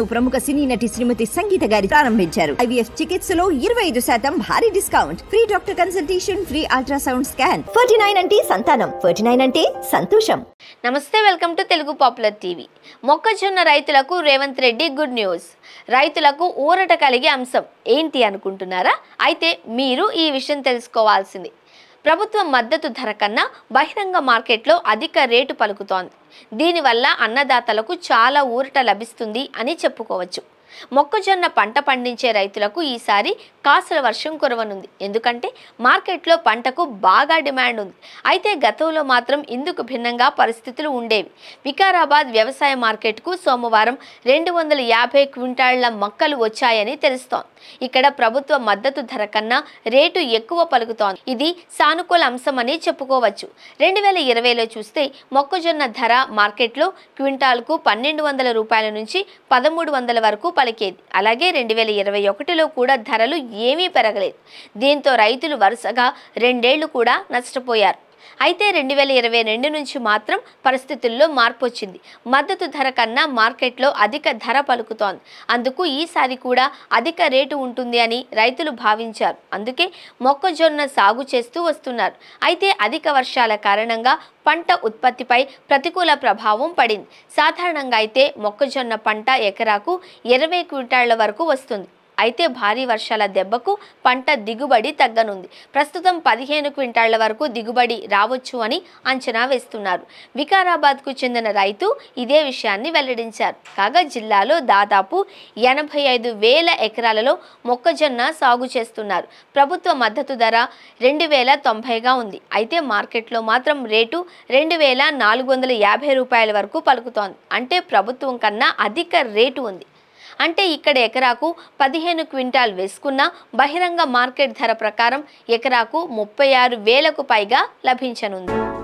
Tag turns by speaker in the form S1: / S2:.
S1: ప్రముఖ సినీ నటి శ్రీమతి సంగీత గారి ప్రారంభించారు ఐవీఎఫ్ చికిత్సలో ఇరవై ఐదు శాతం భారీ discount free doctor consultation free ultrasound scan forty nine అంటే సంతానం ఫోర్టీ నైన్ అంటే సంతోషం
S2: నమస్తే welcome to Telugu popular TV మొక్కజొన్న రైతులకు రేవంత్ రెడ్డి గుడ్ న్యూస్ రైతులకు ఊరట కలిగే అంశం ఏంటి అనుకుంటున్నారా అయితే మీరు ఈ విషయం తెలుసుకోవాల్సింది ప్రభుత్వం మద్దతు ధర కన్నా బహిరంగ మార్కెట్లో అధిక రేటు పలుకుతోంది దీనివల్ల అన్నదాతలకు చాలా ఊరట లభిస్తుంది అని చెప్పుకోవచ్చు మొక్కజొన్న పంట పండించే రైతులకు ఈసారి కాసుల వర్షం కురవనుంది ఎందుకంటే మార్కెట్లో పంటకు బాగా డిమాండ్ ఉంది అయితే గతంలో మాత్రం ఇందుకు భిన్నంగా పరిస్థితులు ఉండేవి వికారాబాద్ వ్యవసాయ మార్కెట్కు సోమవారం రెండు వందల యాభై క్వింటాళ్ల మొక్కలు వచ్చాయని తెలుస్తోంది ఇక్కడ ప్రభుత్వ మద్దతు ధర కన్నా రేటు ఎక్కువ పలుకుతోంది ఇది సానుకూల అంశమని చెప్పుకోవచ్చు రెండు వేల ఇరవైలో చూస్తే మొక్కజొన్న ధర మార్కెట్లో క్వింటాల్కు పన్నెండు వందల రూపాయల నుంచి పదమూడు వందల వరకు పలికేది అలాగే రెండు వేల ఇరవై ఒకటిలో కూడా ధరలు ఏమీ పెరగలేదు దీంతో రైతులు వరుసగా రెండేళ్లు కూడా నష్టపోయారు అయితే రెండు వేల ఇరవై రెండు నుంచి మాత్రం పరిస్థితుల్లో మార్పు వచ్చింది మద్దతు ధర కన్నా మార్కెట్లో అధిక ధర పలుకుతోంది అందుకు ఈసారి కూడా అధిక రేటు ఉంటుంది అని రైతులు భావించారు అందుకే మొక్కజొన్న సాగు చేస్తూ వస్తున్నారు అయితే అధిక వర్షాల కారణంగా పంట ఉత్పత్తిపై ప్రతికూల ప్రభావం పడింది సాధారణంగా అయితే మొక్కజొన్న పంట ఎకరాకు ఇరవై క్వింటాళ్ల వరకు వస్తుంది అయితే భారీ వర్షాల దెబ్బకు పంట దిగుబడి తగ్గనుంది ప్రస్తుతం పదిహేను క్వింటాళ్ల వరకు దిగుబడి రావచ్చు అని అంచనా వేస్తున్నారు వికారాబాద్కు చెందిన రైతు ఇదే విషయాన్ని వెల్లడించారు కాగా జిల్లాలో దాదాపు ఎనభై ఐదు వేల ఎకరాలలో మొక్కజొన్న సాగు చేస్తున్నారు ప్రభుత్వ మద్దతు ధర రెండు వేల తొంభైగా ఉంది అయితే మార్కెట్లో మాత్రం రేటు రెండు వేల నాలుగు వందల యాభై రూపాయల వరకు పలుకుతోంది అంటే ప్రభుత్వం కన్నా అధిక రేటు ఉంది అంటే ఇక్కడ ఎకరాకు పదిహేను క్వింటాల్ వేసుకున్న బహిరంగ మార్కెట్ ధర ప్రకారం ఎకరాకు ముప్పై ఆరు వేలకు పైగా లభించనుంది